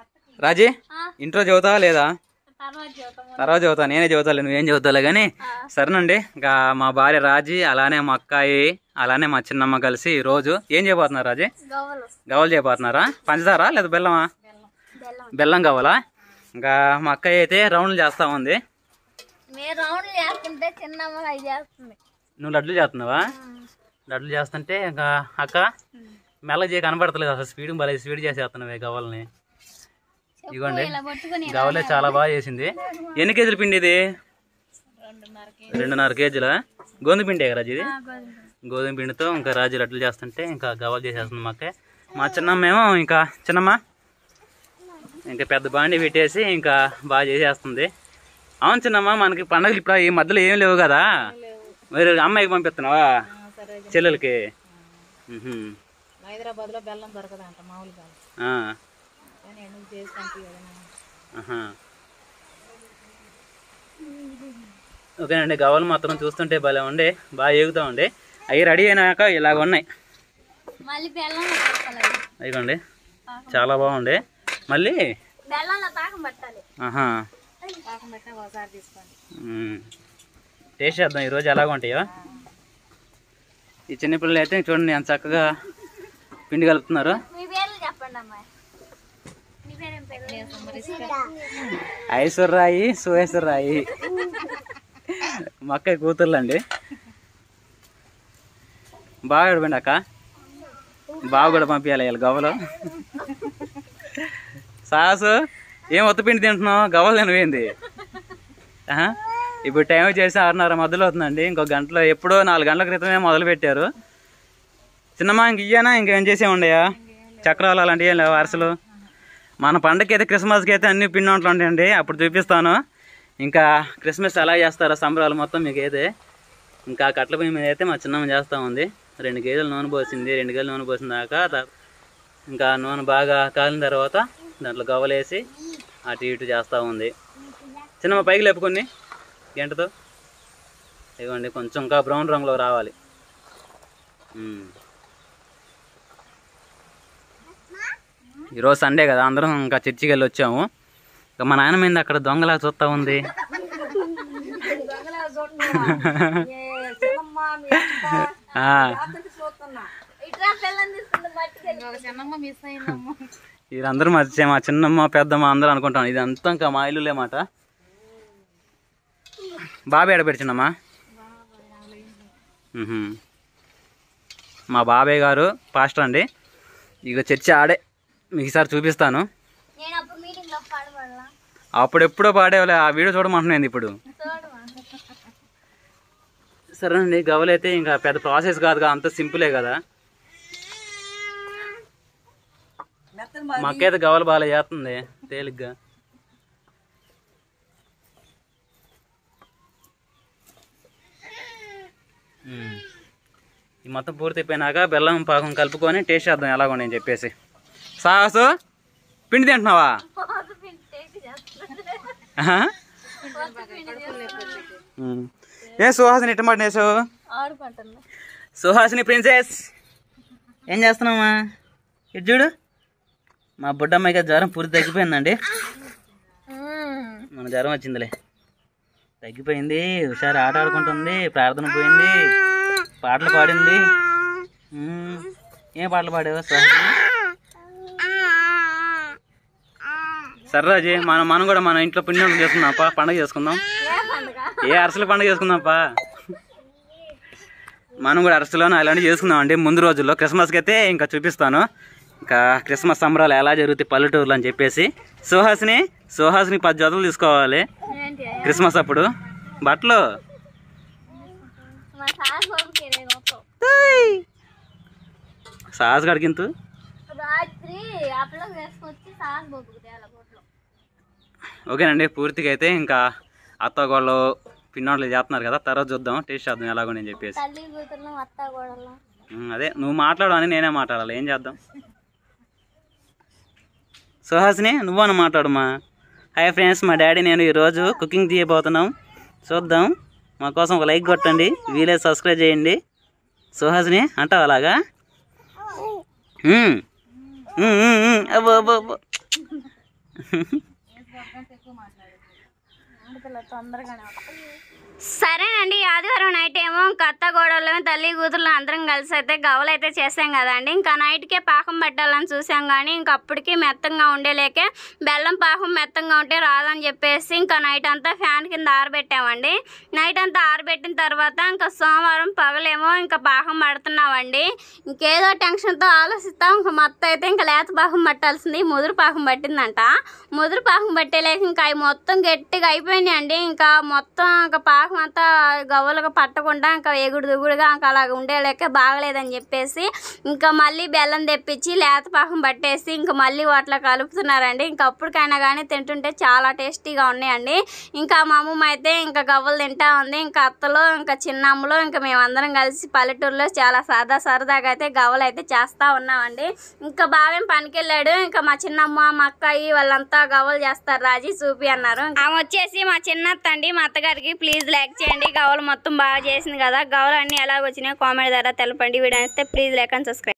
రాజీ ఇంట్లో చదువుతావా లేదా తర్వాత చూద్దాం తర్వాత చదువుతా నేనే చదువుతాలే నువ్వేం చదువుతాలే కానీ సరేనండి ఇంకా మా భార్య రాజీ అలానే మా అక్కాయి అలానే మా చిన్నమ్మ కలిసి ఈ రోజు ఏం చేయబోతున్నారు రాజీ గవ్వలు గవ్వలు చేయబోతున్నారా పంచదారా లేదా బెల్లమా బెల్లం బెల్లం కావాలా ఇంకా మా అక్కయ్య అయితే రౌండ్లు చేస్తా ఉంది మీరు రౌండ్లు చేస్తుంటే చిన్నమ్మ అవి చేస్తుంది నువ్వు లడ్లు చేస్తున్నావా లడ్లు చేస్తుంటే ఇంకా అక్క మెల్లగా చేయ కనబడతలేదు అసలు స్పీడ్ భలే స్పీడ్ చేసేస్తున్నావే గవ్వల్ని ఇదిగోండి ఇలా పట్టుకుని గవ్వలే చాలా బాగా చేసింది ఎన్ని కేజీల పిండి ఇది రెండున్నర రెండున్నర కేజీల గోధుమ పిండి రాజు ఇది గోధుమ గోధుమ పిండితో ఇంకా రాజు లడ్లు చేస్తుంటే ఇంకా గవ్వలు చేసేస్తుంది మా అక్క మా చిన్నమ్మ ఏమో ఇంకా చిన్నమ్మ ఇంకా పెద్ద బాండి పెట్టేసి ఇంకా బాగా చేసేస్తుంది అవును చిన్నమ్మ మనకి పండగలు ఇప్పుడు ఈ మధ్యలో ఏం లేవు కదా మరి అమ్మాయికి పంపిస్తున్నావా చెల్లెలకి మ్హూ. హైదరాబాద్ లో బెల్లం దొరకదంట మామూలుగా ఆ. కానీ ఎందుకు చేసి పంపించాలి ఆహా. ఓకేనండి గవ్వలు మాత్రం చూస్తుంటే భలే ఉండే బాగా ఏగుతా ఉండే అవి రెడీ అయినాక ఇలాగ ఉన్నాయి మళ్ళీ బెల్లంలో పట్టాలి అయ్యండి చాలా బాగుండే మళ్ళీ బెల్లంలో పాకం పట్టాలి ఆహా పాకం పెట్టిన ఒకసారి తీసుకోండి మ్మ్. టేస్ట్ చేద్దాం ఈరోజు ఎలాగ ఉంటాయో ఈ చిన్నపిల్లలు అయితే చూడండి ఎంత చక్కగా పిండి కలుపుతున్నారు మీ పేర్లు చెప్పండి అమ్మాయి మీ పేరేం పేరు ఐశ్వర్రాయి సువేశ్వరరాయి మా అక్కయ్య కూతుర్లు అండి బాగా గడపండి అక్క బాగా కూడా పంపించాలి వీళ్ళు గవ్వలు సాసు ఏం ఒత్త పిండి తింటున్నావు గవ్వలు తినవేంది ఆహా? ఇప్పుడు టైం చేసి ఆరున్నర మధ్యలో అవుతుందండి ఇంకో గంటలో ఎప్పుడో నాలుగు గంటల క్రితమే మొదలు పెట్టారు చిన్నమ్మా ఇంక ఇయ్యానా ఇంకేం చేసే ఉండయా చక్రాలు అలాంటివి ఏం లేవు అరసలు మన పండగకి అయితే క్రిస్మస్కి అయితే అన్ని పిండి వంటలు ఉంటాయండి అప్పుడు చూపిస్తాను ఇంకా క్రిస్మస్ ఎలా చేస్తారో సంబరాలు మొత్తం మీకు అయితే ఇంకా కట్ల పొయ్యి మీద అయితే మా చిన్నమ్మ చేస్తూ ఉంది రెండు కేజీలు నూనె పోసింది రెండు కేజీలు నూనె పోసిన దాకా త- ఇంకా నూనె బాగా కాలిన తర్వాత దాంట్లో గవ్వలేసి అటు ఇటు చేస్తూ ఉంది చిన్నమ్మ పైకి లేపుకొని గంటతో ఇవ్వండి కొంచెం ఇంకా బ్రౌన్ రంగులో రావాలి ఉమ్. ఈరోజు సండే కదా అందరం ఇంకా చర్చికి వెళ్ళి వచ్చాము ఇంకా మా నాయన మీద అక్కడ దొంగలా చూస్తా ఉంది ఆ, ఇట్లా బెల్లం తీసుకుంటే మట్టికి ఒక చిన్నమ్మ మిస్ అయిందమ్మ వీరందరూ మా చి- మా చిన్నమ్మ పెద్దమ్మ అందరూ అనుకుంటాం ఇది అంతా ఇంకా మా ఇల్లులే మాట బాబాయ్ ఎడబెడుచున్నమ్మా మా బాబాయ్ గారు పాస్టర్ అండి ఇక చర్చి ఆడే మీకు ఈసారి చూపిస్తాను నేను అప్పుడు మీటింగ్ లో పాడబడలా అప్పుడెప్పుడో పాడేవాళ్ళే ఆ వీడియో చూడమంటున్నాను ఇప్పుడు చూడమా సరేనండి గవలైతే ఇంకా పెద్ద ప్రాసెస్ కాదుగా అంత సింపులే కదా మాకైతే గవలు బాగా చేస్తుంది తేలిగ్గా ఉమ్. ఈ మొత్తం పూర్తయిపోయినాక బెల్లం పాకం కలుపుకొని టేస్ట్ చేద్దాం ఎలాగో నేను చెప్పేసి సాసు పిండి తింటున్నావా ఆహా? ఉమ్. ఏ సుహాసిని ఇట్ట మాట వేసావు ఆడుకుంటున్నా సుహాసిని ప్రిన్సెస్ ఏం చేస్తున్నావా ఇటు చూడు మా బుడ్డమ్మాయికి జ్వరం పూర్తి తగ్గిపోయిందండి మన జ్వరం వచ్చిందిలే తగ్గిపోయింది హుషారు ఆట ఆడుకుంటుంది ప్రార్థన పోయింది పాటలు పాడింది ఉమ్. ఏం పాటలు పాడావు సుహాసిని సర్రాజీ మనం మనం కూడా మన ఇంట్లో పిండి వంటలు చేసుకుందాంపా పండగ చేసుకుందాం ఏ పండుగ ఏ అరసల పండుగ చేసుకుందాంపా మనం కూడా అరసలోనే అలాంటివి చేసుకుందాం అండి ముందు రోజుల్లో క్రిస్మస్కి అయితే ఇంకా చూపిస్తాను ఇంకా క్రిస్మస్ సంబరాలు ఎలా జరుగుతాయి పల్లెటూరులో అని చెప్పేసి సుహాసిని సుహాసిని పది జతలు తీసుకోవాలి ఏంటి క్రిస్మస్ అప్పుడు బట్టలు మా సార్ బాబుకి నేను మొత్తం సాహస్ గడికింతు రాత్రి అప్లం వేసుకొచ్చి సార్ బాబుకి తేల కొట్లో ఓకేనండి పూర్తిగా అయితే ఇంకా అత్తగోళ్ళు పిన్నోళ్ళు చేస్తున్నారు కదా తర్వాత చూద్దాం టేస్ట్ చేద్దాం ఎలాగో నేను చెప్పేసి తల్లి కూతురు అత్త గోడలు ఉమ్, అదే నువ్వు మాట్లాడు అని నేనే మాట్లాడాలి ఏం చేద్దాం సుహాసిని నువ్వని మాట్లాడమ్మా హాయ్ ఫ్రెండ్స్ మా డాడీ నేను ఈరోజు కుకింగ్ చేయబోతున్నాం చూద్దాం మా కోసం ఒక లైక్ కొట్టండి వీలే సబ్స్క్రైబ్ చేయండి సుహాసిని అంటావు అలాగా ఉమ్. ఉమ్, ఉమ్, ఉమ్. అబ్బో అబ్బో అబ్బో తొందరగానే సరేనండి ఆదివారం నైట్ ఏమో ఇంకా అత్త గోడలు తల్లి కూతుర్లు అందరం కలిసి అయితే గవ్వలు అయితే చేసాం కదండి ఇంకా నైట్కే పాకం పెట్టాలని చూసాం కానీ ఇంకా అప్పటికి మెత్తంగా ఉండేలేకే బెల్లం పాకం మెత్తంగా ఉంటే రాదని చెప్పేసి ఇంకా నైట్ అంతా ఫ్యాన్ కింద ఆరబెట్టామండి నైట్ అంతా ఆరబెట్టిన తర్వాత ఇంకా సోమవారం పగలేమో ఇంకా పాకం పడుతున్నామండి ఇంకేదో టెన్షన్తో ఆలోచిస్తాం ఇంకా మొత్తం అయితే ఇంకా లేత పాకం పట్టాల్సింది ముదురు పాకం పట్టిందంట ముదురు పాకం పట్టేలేక ఇంకా అవి మొత్తం గట్టిగా అయిపోయినాయండి ఇంకా మొత్తం ఇంకా పాకం అంతా గవ్వలుగా పట్టకుండా ఇంకా ఎగుడు దిగుడుగా ఇంకా అలాగ ఉండేలేక బాగలేదని చెప్పేసి ఇంకా మళ్ళీ బెల్లం తెప్పించి లేత పాకం పట్టేసి ఇంకా మళ్ళీ వాటిలో కలుపుతున్నారండి ఇంకా అప్పటికైనా కానీ తింటుంటే చాలా టేస్టీగా ఉన్నాయండి ఇంకా మా అమ్మమ్మ అయితే ఇంకా గవ్వలు తింటా ఉంది ఇంకా అత్తలో ఇంకా చిన్నమ్మలో ఇంకా మేమందరం కలిసి పల్లెటూరులో చాలా సరదా సరదాగా అయితే గవ్వలు అయితే చేస్తూ ఉన్నామండి ఇంకా బాగా పనికెళ్ళాడు ఇంకా మా చిన్నమ్మ మా అక్కయ్య వాళ్ళంతా గవ్వలు చేస్తారు రాజీ చూపి అన్నారు ఆమె వచ్చేసి మా చిన్నత్త అండి మా అత్తగారికి ప్లీజ్ లైక్ చేయండి గవ్వలు మొత్తం బాగా చేసింది కదా గవ్వలు అన్ని ఎలాగ వచ్చినాయో కామెంట్ ద్వారా తెలపండి వీడియో వస్తే ప్లీజ్ లైక్ అండ్ సబ్స్క్రైబ్